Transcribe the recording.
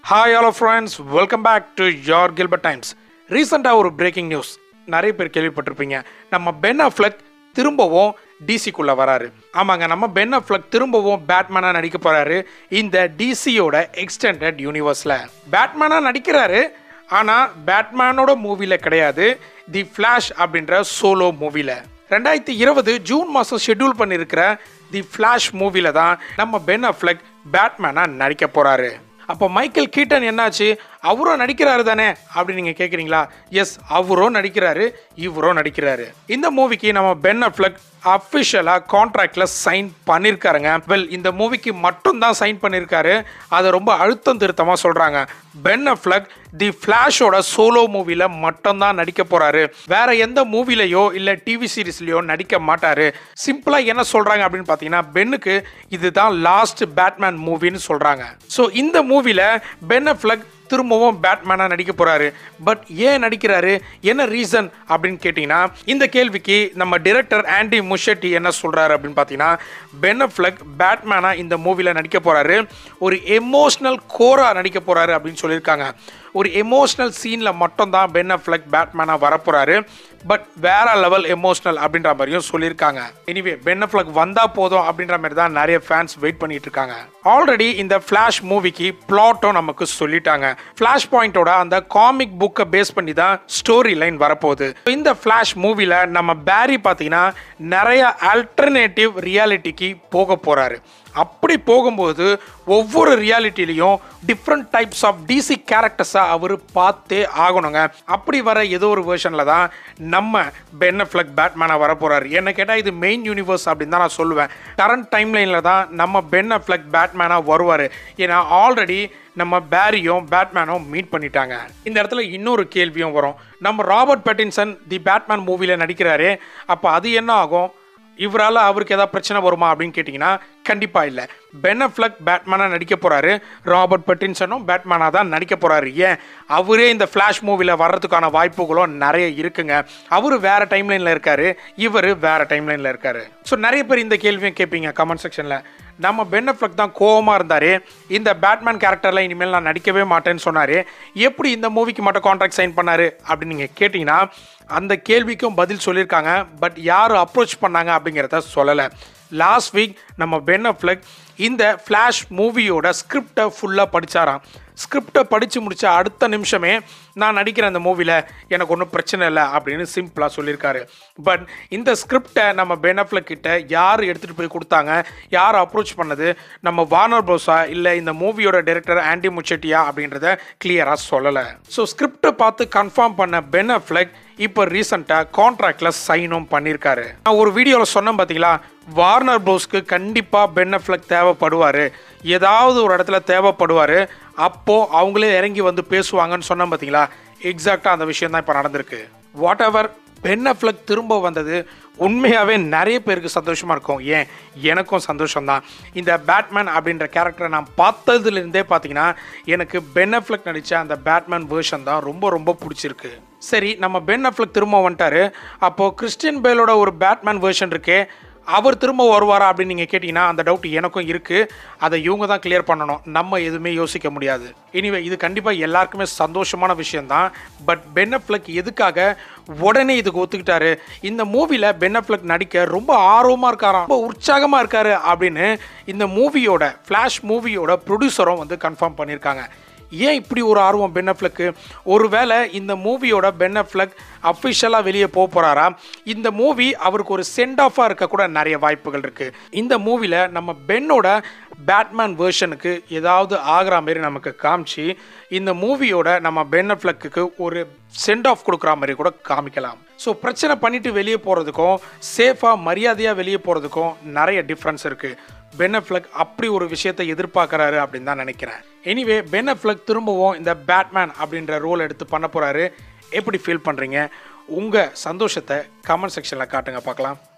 hi hello friends welcome back to your Gilbert times ரீசெண்டாக ஒரு breaking news நிறைய பேர் கேள்விப்பட்டிருப்பீங்க நம்ம பென் அஃப்லக் திரும்பவும் டிசிக்குள்ளே வராரு ஆமாங்க நம்ம பென் அஃப்லக் திரும்பவும் பேட்மேனாக நடிக்க போகிறாரு இந்த டிசியோட எக்ஸ்டெண்டட் யூனிவர்ஸில் பேட்மேனாக நடிக்கிறாரு ஆனால் பேட்மேனோட மூவியில் கிடையாது தி ஃப்ளாஷ் அப்படின்ற சோலோ மூவியில் ரெண்டாயிரத்தி இருபது ஜூன் மாதம் ஷெட்யூல் பண்ணியிருக்கிற தி ஃப்ளாஷ் மூவியில் தான் நம்ம பென் அஃப்லக் பேட்மேனாக நடிக்க போகிறாரு அப்போ மைக்கேல் கீட்டன் என்னாச்சு அவரும் நடிக்கிறாரு தானே அப்படின்னு நீங்கள் கேட்குறீங்களா எஸ் அவரும் நடிக்கிறாரு இவரும் நடிக்கிறாரு இந்த மூவிக்கு நம்ம பென் அஃப்லக் அஃபிஷியலாக கான்ட்ராக்டில் சைன் பண்ணியிருக்காருங்க வெல் இந்த மூவிக்கு மட்டும் தான் சைன் பண்ணியிருக்காரு அதை ரொம்ப அழுத்தம் திருத்தமாக சொல்கிறாங்க பென் அஃப்லக் தி ஃப்ளாஷோட சோலோ மூவியில் மட்டும்தான் நடிக்க போகிறாரு வேற எந்த மூவிலையோ இல்லை டிவி சீரிஸ்லையோ நடிக்க மாட்டாரு சிம்பிளாக என்ன சொல்கிறாங்க அப்படின்னு பார்த்தீங்கன்னா பென்னுக்கு இதுதான் லாஸ்ட் பேட்மேன் மூவின்னு சொல்கிறாங்க ஸோ இந்த மூவியில் பென் அஃப்லக் திரும்பவும் பேட்மேனாக நடிக்க போகிறாரு பட் ஏன் நடிக்கிறாரு என்ன ரீசன் அப்படின்னு கேட்டிங்கன்னா இந்த கேள்விக்கு நம்ம டிரெக்டர் ஆண்டி முஷெட்டி என்ன சொல்கிறாரு அப்படின்னு பார்த்தீங்கன்னா பெனஃப்லக் பேட்மேனாக இந்த மூவியில் நடிக்க போகிறாரு ஒரு எமோஷ்னல் கோராக நடிக்க போகிறாரு அப்படின்னு சொல்லியிருக்காங்க ஒரு எமோஷ்னல் சீனில் மட்டும்தான் பென் அஃப்லக் பேட்மேனாக வரப்போகிறாரு பட் வேற லெவல் எமோஷ்னல் அப்படின்ற மாதிரியும் சொல்லியிருக்காங்க எனிவே பென் அஃப்லக் வந்தால் போதும் அப்படின்ற மாதிரி தான் நிறைய ஃபேன்ஸ் வெயிட் பண்ணிட்டு இருக்காங்க ஆல்ரெடி இந்த ஃப்ளாஷ் மூவிக்கு பிளாட்டும் நமக்கு சொல்லிட்டாங்க ஃப்ளாஷ் பாயிண்டோட அந்த காமிக் புக்கை பேஸ் பண்ணி தான் ஸ்டோரி லைன் வரப்போகுது இந்த ஃப்ளாஷ் மூவியில் நம்ம பேரி பார்த்தீங்கன்னா நிறைய ஆல்டர்னேட்டிவ் ரியாலிட்டிக்கு போக போகிறாரு அப்படி போகும்போது ஒவ்வொரு ரியாலிட்டிலையும் டிஃப்ரெண்ட் டைப்ஸ் ஆஃப் டிசி கேரக்டர்ஸாக அவர் பார்த்தே ஆகணுங்க அப்படி வர ஏதோ ஒரு வேர்ஷனில் தான் நம்ம பென் அஃப்லக் பேட்மேனாக வர போகிறாரு என்ன கேட்டால் இது மெயின் யூனிவர்ஸ் அப்படின்னு தான் நான் சொல்லுவேன் கரண்ட் டைம் லைனில் தான் நம்ம பென் அஃப்லக் பேட்மேனாக வருவார் ஏன்னா ஆல்ரெடி நம்ம பேரியும் பேட்மேனும் மீட் பண்ணிட்டாங்க இந்த இடத்துல இன்னொரு கேள்வியும் வரும் நம்ம ராபர்ட் பெட்டின்சன் தி பேட்மேன் மூவியில் நடிக்கிறாரு அப்போ அது என்ன ஆகும் இவரால் அவருக்கு ஏதாவது பிரச்சனை வருமா அப்படின்னு கேட்டிங்கன்னா கண்டிப்பாக இல்லை பெனஃப்லக் பேட்மேனாக நடிக்க போகிறாரு ராபர்ட் பெட்டின்சனும் பேட்மேனாக தான் நடிக்க போகிறாரு ஏன் அவரே இந்த ஃப்ளாஷ் மூவியில் வர்றதுக்கான வாய்ப்புகளும் நிறைய இருக்குங்க அவர் வேறு டைம்லைனில் இருக்காரு இவர் வேறு டைம்லைனில் இருக்காரு ஸோ நிறைய பேர் இந்த கேள்வியும் கேட்பீங்க கமெண்ட் செக்ஷனில் நம்ம பென்னஃப்லக் தான் கோவமாக இருந்தார் இந்த பேட்மேன் கேரக்டரில் இனிமேல் நான் நடிக்கவே மாட்டேன்னு சொன்னார் எப்படி இந்த மூவிக்கு மட்டும் கான்ட்ராக்ட் சைன் பண்ணார் அப்படின்னு நீங்கள் கேட்டிங்கன்னா அந்த கேள்விக்கும் பதில் சொல்லியிருக்காங்க பட் யார் அப்ரோச் பண்ணாங்க அப்படிங்கிறத சொல்லலை லாஸ்ட் வீக் நம்ம பென் அஃப்லக் இந்த ஃப்ளாஷ் மூவியோட ஸ்கிரிப்டை ஃபுல்லாக படித்தாராம் ஸ்கிரிப்டை படித்து முடித்த அடுத்த நிமிஷமே நான் நடிக்கிற அந்த மூவியில் எனக்கு ஒன்றும் பிரச்சனை இல்லை அப்படின்னு சிம்பிளாக சொல்லியிருக்காரு பட் இந்த ஸ்கிரிப்டை நம்ம பெனஃப்லக் கிட்ட யார் எடுத்துகிட்டு போய் கொடுத்தாங்க யார் அப்ரோச் பண்ணது நம்ம வார்னர் ப்ரோஸா இல்லை இந்த மூவியோட டைரக்டர் ஆண்டி முச்செட்டியா அப்படின்றத கிளியராக சொல்லலை ஸோ ஸ்கிரிப்டை பார்த்து கன்ஃபார்ம் பண்ண பெனஃப்லக் இப்போ ரீசெண்டாக கான்ட்ராக்டில் சைனும் பண்ணியிருக்காரு நான் ஒரு வீடியோவில் சொன்னேன் பார்த்தீங்களா வார்னர் ப்ரோஸ்க்கு கண்டிப்பாக பென்னஃப்லக் தேவைப்படுவார் ஏதாவது ஒரு இடத்துல தேவைப்படுவார் அப்போது அவங்களே இறங்கி வந்து பேசுவாங்கன்னு சொன்னேன் பார்த்தீங்களா எக்ஸாக்டாக அந்த விஷயம் தான் இப்போ நடந்திருக்கு வாட் எவர் பென்னஃப்லக் திரும்ப வந்தது உண்மையாகவே நிறைய பேருக்கு சந்தோஷமாக இருக்கும் ஏன் எனக்கும் சந்தோஷம்தான் இந்த பேட்மேன் அப்படின்ற கேரக்டரை நான் பார்த்ததுலேருந்தே பார்த்தீங்கன்னா எனக்கு பென்னஃப்லக் நடித்த அந்த பேட்மேன் வேர்ஷன் தான் ரொம்ப ரொம்ப பிடிச்சிருக்கு சரி நம்ம பென் அஃப்லக் திரும்ப வந்துட்டாரு அப்போது கிறிஸ்டியன் பேலோட ஒரு பேட்மேன் வேர்ஷன் இருக்கே அவர் திரும்ப வருவாரா அப்படின்னு நீங்கள் கேட்டிங்கன்னா அந்த டவுட் எனக்கும் இருக்குது அதை இவங்க தான் கிளியர் பண்ணணும் நம்ம எதுவுமே யோசிக்க முடியாது இனிவே இது கண்டிப்பாக எல்லாருக்குமே சந்தோஷமான விஷயந்தான் பட் பென்னஃப்லக் எதுக்காக உடனே இதுக்கு ஒத்துக்கிட்டாரு இந்த மூவியில் பென்னஃப்லக் நடிக்க ரொம்ப ஆர்வமாக இருக்காராம் ரொம்ப உற்சாகமாக இருக்காரு அப்படின்னு இந்த மூவியோட ஃப்ளாஷ் மூவியோட ப்ரொடியூசரும் வந்து கன்ஃபார்ம் பண்ணியிருக்காங்க ஏன் இப்படி ஒரு ஆர்வம் பென்னஃப்லக்கு ஒருவேளை இந்த மூவியோட பென்னஃப்லக் அஃபிஷியலாக வெளியே போக போகிறாரா இந்த மூவி அவருக்கு ஒரு சென்ட் ஆஃபாக இருக்க கூட நிறைய வாய்ப்புகள் இருக்குது இந்த மூவியில் நம்ம பென்னோட பேட்மேன் வேர்ஷனுக்கு ஏதாவது ஆகிற மாதிரி நமக்கு காமிச்சு இந்த மூவியோட நம்ம பென்னஃப்லக்கு ஒரு சென்ட் ஆஃப் கொடுக்குற மாதிரி கூட காமிக்கலாம் ஸோ பிரச்சனை பண்ணிட்டு வெளியே போகிறதுக்கும் சேஃபாக மரியாதையாக வெளியே போகிறதுக்கும் நிறைய டிஃப்ரென்ஸ் இருக்குது பெனஃப்லக் அப்படி ஒரு விஷயத்தை எதிர்பார்க்குறாரு அப்படின்னு தான் நினைக்கிறேன் எனிவே பெனஃப்லக் திரும்பவும் இந்த பேட்மேன் அப்படின்ற ரோல் எடுத்து பண்ண போகிறாரு எப்படி ஃபீல் பண்ணுறீங்க உங்கள் சந்தோஷத்தை கமெண்ட் செக்ஷனில் காட்டுங்க பார்க்கலாம்